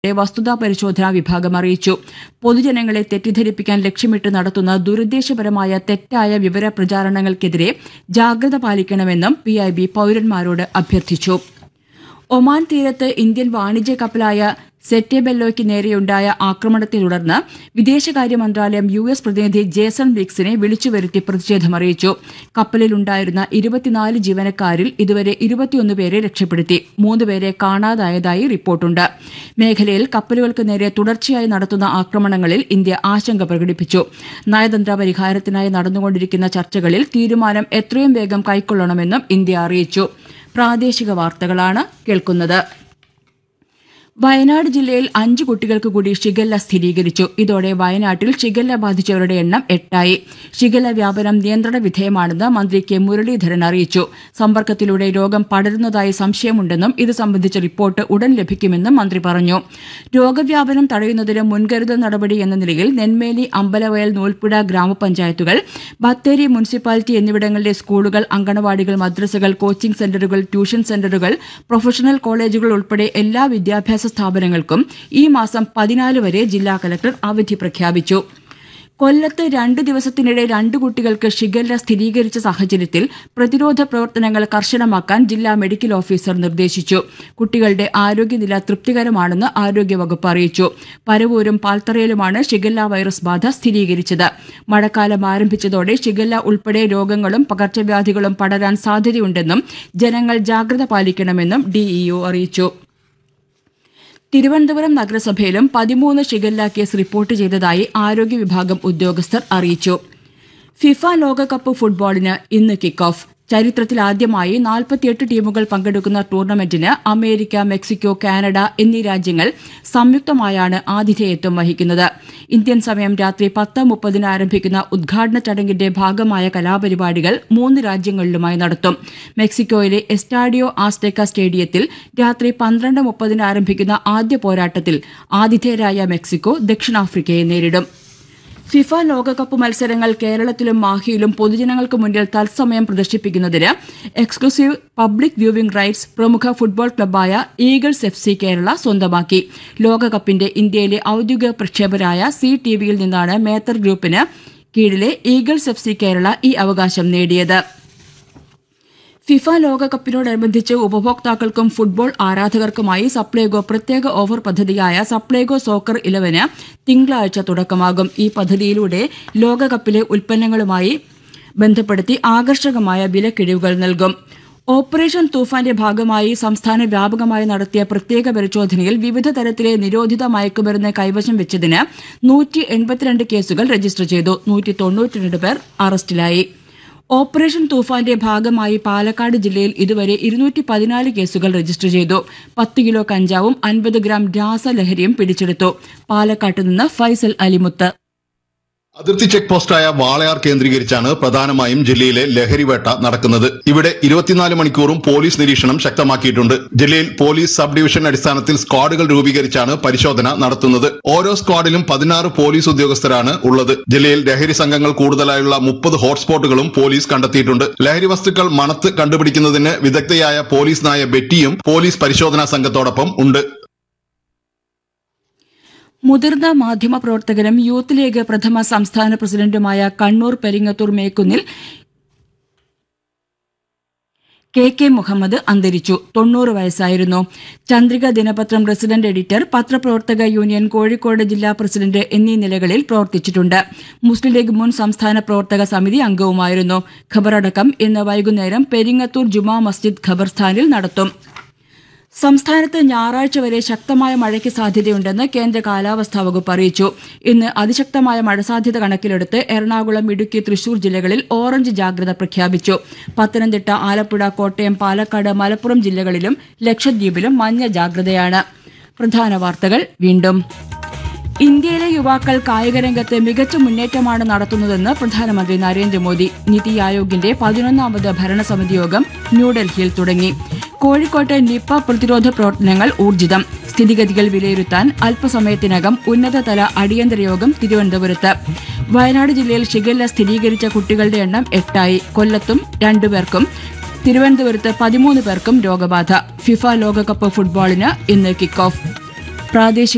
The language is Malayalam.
വസ്തുതാ പരിശോധനാ വിഭാഗം അറിയിച്ചു പൊതുജനങ്ങളെ തെറ്റിദ്ധരിപ്പിക്കാൻ ലക്ഷ്യമിട്ട് നടത്തുന്ന ദുരുദ്ദേശപരമായ തെറ്റായ വിവര പ്രചാരണങ്ങൾക്കെതിരെ ജാഗ്രത പാലിക്കണമെന്നും പിഐബി പൌരന്മാരോട് അഭ്യർത്ഥിച്ചു ഒമാൻ തീരത്ത് ഇന്ത്യൻ വാണിജ്യ കപ്പലായ സെറ്റേബെല്ലോയ്ക്ക് നേരെയുണ്ടായ ആക്രമണത്തെ തുടർന്ന് വിദേശകാര്യ മന്ത്രാലയം യു എസ് പ്രതിനിധി ജേസൺ വിക്സിനെ വിളിച്ചുവരുത്തി പ്രതിഷേധമറിയിച്ചു കപ്പലിലുണ്ടായിരുന്ന ഇരുപത്തിനാല് ജീവനക്കാരിൽ ഇതുവരെ ഇരുപത്തിയൊന്ന് പേരെ രക്ഷപ്പെടുത്തി മൂന്നുപേരെ കാണാതായതായി റിപ്പോർട്ടുണ്ട് മേഖലയിൽ കപ്പലുകൾക്ക് നേരെ തുടർച്ചയായി നടത്തുന്ന ആക്രമണങ്ങളിൽ ഇന്ത്യ ആശങ്ക പ്രകടിപ്പിച്ചു നയതന്ത്ര പരിഹാരത്തിനായി നടന്നുകൊണ്ടിരിക്കുന്ന ചർച്ചകളിൽ തീരുമാനം എത്രയും വേഗം കൈക്കൊള്ളണമെന്നും ഇന്ത്യ അറിയിച്ചു പ്രാദേശിക വാർത്തകളാണ് കേൾക്കുന്നത് വയനാട് ജില്ലയിൽ അഞ്ച് കുട്ടികൾക്ക് കൂടി ഷിഗല്ല സ്ഥിരീകരിച്ചു ഇതോടെ വയനാട്ടിൽ ഷിഗല്ല ബാധിച്ചവരുടെ എണ്ണം എട്ടായി ഷിഗല്ല വ്യാപനം നിയന്ത്രണ വിധേയമാണെന്ന് മന്ത്രി കെ മുരളീധരൻ അറിയിച്ചു സമ്പർക്കത്തിലൂടെ രോഗം പടരുന്നതായി സംശയമുണ്ടെന്നും ഇത് സംബന്ധിച്ച റിപ്പോർട്ട് ഉടൻ ലഭിക്കുമെന്നും മന്ത്രി പറഞ്ഞു രോഗവ്യാപനം തടയുന്നതിന് മുൻകരുതൽ നടപടി എന്ന നിലയിൽ നെന്മേലി അമ്പലവയൽ നൂൽപ്പുഴ ഗ്രാമപഞ്ചായത്തുകൾ ബത്തേരി മുനിസിപ്പാലിറ്റി എന്നിവിടങ്ങളിലെ സ്കൂളുകൾ അങ്കണവാടികൾ മദ്രസകൾ കോച്ചിംഗ് സെന്ററുകൾ ട്യൂഷൻ സെന്ററുകൾ പ്രൊഫഷണൽ കോളേജുകൾ ഉൾപ്പെടെ എല്ലാ വിദ്യാഭ്യാസ സ്ഥാപനങ്ങൾക്കും ഈ മാസം പതിനാല് വരെ ജില്ലാ കലക്ടർ അവധി പ്രഖ്യാപിച്ചു കൊല്ലത്ത് രണ്ട് ദിവസത്തിനിടെ രണ്ട് കുട്ടികൾക്ക് ഷിഗല്ല സ്ഥിരീകരിച്ച സാഹചര്യത്തിൽ പ്രതിരോധ പ്രവർത്തനങ്ങൾ കർശനമാക്കാൻ ജില്ലാ മെഡിക്കൽ ഓഫീസർ നിർദ്ദേശിച്ചു കുട്ടികളുടെ ആരോഗ്യനില തൃപ്തികരമാണെന്ന് ആരോഗ്യവകുപ്പ് അറിയിച്ചു പരവൂരും പാൽത്തറയിലുമാണ് ഷിഗല്ല വൈറസ് ബാധ സ്ഥിരീകരിച്ചത് മഴക്കാലം ആരംഭിച്ചതോടെ ഷിഗല്ല ഉൾപ്പെടെ രോഗങ്ങളും പകർച്ചവ്യാധികളും പടരാൻ സാധ്യതയുണ്ടെന്നും ജനങ്ങൾ ജാഗ്രത പാലിക്കണമെന്നും ഡിഇഒ അറിയിച്ചു തിരുവനന്തപുരം നഗരസഭയിലും പതിമൂന്ന് ഷിഗല്ല കേസ് റിപ്പോർട്ട് ചെയ്തതായി ആരോഗ്യ വിഭാഗം ഉദ്യോഗസ്ഥർ അറിയിച്ചു ഫിഫ ലോകകപ്പ് ഫുട്ബോളിന് ഇന്ന് കിക്ക് ഓഫ് ചരിത്രത്തിലാദ്യമായി നാൽപ്പത്തിയെട്ട് ടീമുകൾ പങ്കെടുക്കുന്ന ടൂർണമെന്റിന് അമേരിക്ക മെക്സിക്കോ കാനഡ എന്നീ രാജ്യങ്ങൾ സംയുക്തമായാണ് ആതിഥേയത്വം വഹിക്കുന്നത് ഇന്ത്യൻ സമയം രാത്രി പത്ത് മുപ്പതിന് ആരംഭിക്കുന്ന ഉദ്ഘാടന ചടങ്ങിന്റെ ഭാഗമായ കലാപരിപാടികൾ മൂന്ന് രാജ്യങ്ങളിലുമായി നടത്തും മെക്സിക്കോയിലെ എസ്റ്റാഡിയോ ആസ്തേക്ക സ്റ്റേഡിയത്തിൽ രാത്രി പന്ത്രണ്ട് മുപ്പതിന് ആരംഭിക്കുന്ന ആദ്യ പോരാട്ടത്തിൽ ആതിഥേയരായ മെക്സിക്കോ ദക്ഷിണാഫ്രിക്കയെ നേരിടും ഫിഫ ലോകകപ്പ് മത്സരങ്ങൾ കേരളത്തിലും മാഹിയിലും പൊതുജനങ്ങൾക്ക് മുന്നിൽ തത്സമയം പ്രദർശിപ്പിക്കുന്നതിന് എക്സ്ക്ലൂസീവ് പബ്ലിക് വ്യൂവിംഗ് റൈറ്റ്സ് പ്രമുഖ ഫുട്ബോൾ ക്ലബ്ബായ ഈഗിൾസ് എഫ് സി കേരള സ്വന്തമാക്കി ലോകകപ്പിന്റെ ഇന്ത്യയിലെ ഔദ്യോഗിക പ്രക്ഷേപരായ സി ടിവിയിൽ നിന്നാണ് മേത്തർ ഗ്രൂപ്പിന് കീഴിലെ ഈഗിൾസ് എഫ് സി കേരള ഈ അവകാശം നേടിയത് ഫിഫ ലോകകപ്പിനോടനുബന്ധിച്ച് ഉപഭോക്താക്കൾക്കും ഫുട്ബോൾ ആരാധകർക്കുമായി സപ്ലൈകോ പ്രത്യേക ഓഫർ പദ്ധതിയായ സപ്ലൈകോ സോക്കർ ഇലവന് തിങ്കളാഴ്ച തുടക്കമാകും ഈ പദ്ധതിയിലൂടെ ലോകകപ്പിലെ ഉൽപ്പന്നങ്ങളുമായി ബന്ധപ്പെടുത്തി ആകർഷകമായ വിലക്കിഴിവുകൾ നൽകും ഓപ്പറേഷൻ തൂഫാന്റെ ഭാഗമായി സംസ്ഥാന വ്യാപകമായി നടത്തിയ പ്രത്യേക പരിശോധനയിൽ വിവിധ തരത്തിലെ നിരോധിത മയക്കുമരുന്ന് കൈവശം വെച്ചതിന് നൂറ്റി എൺപത്തിരണ്ട് കേസുകൾ രജിസ്റ്റർ ചെയ്തു നൂറ്റി തൊണ്ണൂറ്റിരണ്ട് പേർ അറസ്റ്റിലായി ഓപ്പറേഷൻ തൂഫാന്റെ ഭാഗമായി പാലക്കാട് ജില്ലയിൽ ഇതുവരെ ഇരുന്നൂറ്റി പതിനാല് കേസുകൾ രജിസ്റ്റർ ചെയ്തു പത്ത് കിലോ കഞ്ചാവും അൻപത് ഗ്രാം രാസലഹരിയും പിടിച്ചെടുത്തു പാലക്കാട്ട് നിന്ന് ഫൈസൽ അലിമുത്ത് അതിർത്തി ചെക്ക് പോസ്റ്റായ വാളയാർ കേന്ദ്രീകരിച്ചാണ് പ്രധാനമായും ജില്ലയിലെ ലഹരിവേട്ട നടക്കുന്നത് ഇവിടെ ഇരുപത്തിനാല് മണിക്കൂറും പോലീസ് നിരീക്ഷണം ശക്തമാക്കിയിട്ടുണ്ട് ജില്ലയിൽ പോലീസ് സബ് ഡിവിഷൻ അടിസ്ഥാനത്തിൽ സ്ക്വാഡുകൾ രൂപീകരിച്ചാണ് പരിശോധന നടത്തുന്നത് ഓരോ സ്ക്വാഡിലും പതിനാറ് പോലീസ് ഉദ്യോഗസ്ഥരാണ് ഉള്ളത് ജില്ലയിൽ ലഹരി സംഘങ്ങൾ കൂടുതലായുള്ള മുപ്പത് ഹോട്ട്സ്പോട്ടുകളും പോലീസ് കണ്ടെത്തിയിട്ടുണ്ട് ലഹരി വസ്തുക്കൾ മണത്ത് കണ്ടുപിടിക്കുന്നതിന് വിദഗ്ധയായ പോലീസ് നായ ബെറ്റിയും പോലീസ് പരിശോധനാ സംഘത്തോടൊപ്പം ഉണ്ട് മുതിർന്ന മാധ്യമപ്രവർത്തകനും യൂത്ത് ലീഗ് പ്രഥമ സംസ്ഥാന പ്രസിഡന്റുമായ കണ്ണൂർ പെരിങ്ങത്തൂർ മേക്കുന്നിൽ കെ കെ മുഹമ്മദ് അന്തരിച്ചു തൊണ്ണൂറ് വയസ്സായിരുന്നു ചന്ദ്രിക ദിനപത്രം റെസിഡന്റ് എഡിറ്റർ പത്രപ്രവർത്തക യൂണിയൻ കോഴിക്കോട് ജില്ലാ പ്രസിഡന്റ് എന്നീ നിലകളിൽ പ്രവർത്തിച്ചിട്ടുണ്ട് മുസ്ലിം ലീഗ് മുൻ സംസ്ഥാന പ്രവർത്തക സമിതി അംഗവുമായിരുന്നു ഖബറടക്കം ഇന്ന് വൈകുന്നേരം പെരിങ്ങത്തൂർ ജുമാ മസ്ജിദ് ഖബർസ്ഥാനിൽ നടത്തും സംസ്ഥാനത്ത് ഞായറാഴ്ച വരെ ശക്തമായ മഴയ്ക്ക് സാധ്യതയുണ്ടെന്ന് കേന്ദ്ര കാലാവസ്ഥാ വകുപ്പ് അറിയിച്ചു ഇന്ന് അതിശക്തമായ മഴ സാധ്യത കണക്കിലെടുത്ത് എറണാകുളം ഇടുക്കി തൃശൂർ ജില്ലകളിൽ ഓറഞ്ച് ജാഗ്രത പ്രഖ്യാപിച്ചു പത്തനംതിട്ട ആലപ്പുഴ കോട്ടയം പാലക്കാട് മലപ്പുറം ജില്ലകളിലും ലക്ഷദ്വീപിലും മഞ്ഞ ജാഗ്രതയാണ് പ്രധാന വാർത്തകൾ വീണ്ടും ഇന്ത്യയിലെ യുവാക്കൾ കായികരംഗത്ത് മികച്ച മുന്നേറ്റമാണ് നടത്തുന്നതെന്ന് പ്രധാനമന്ത്രി നരേന്ദ്രമോദി നിതി ആയോഗിന്റെ പതിനൊന്നാമത് ഭരണസമിതി യോഗം ന്യൂഡൽഹിയിൽ തുടങ്ങി കോഴിക്കോട്ട് നിപ്പ പ്രതിരോധ പ്രവർത്തനങ്ങൾ ഊർജിതം സ്ഥിതിഗതികൾ വിലയിരുത്താൻ അല്പസമയത്തിനകം ഉന്നതതല അടിയന്തര യോഗം തിരുവനന്തപുരത്ത് വയനാട് ജില്ലയിൽ ഷിഗല്ല സ്ഥിരീകരിച്ച കുട്ടികളുടെ എണ്ണം എട്ടായി കൊല്ലത്തും രണ്ടുപേർക്കും തിരുവനന്തപുരത്ത് പതിമൂന്ന് പേർക്കും രോഗബാധ ഫിഫ ലോകകപ്പ് ഫുട്ബോളിന് ഇന്ന് കിക്ക് ഓഫ് പ്രാദേശിക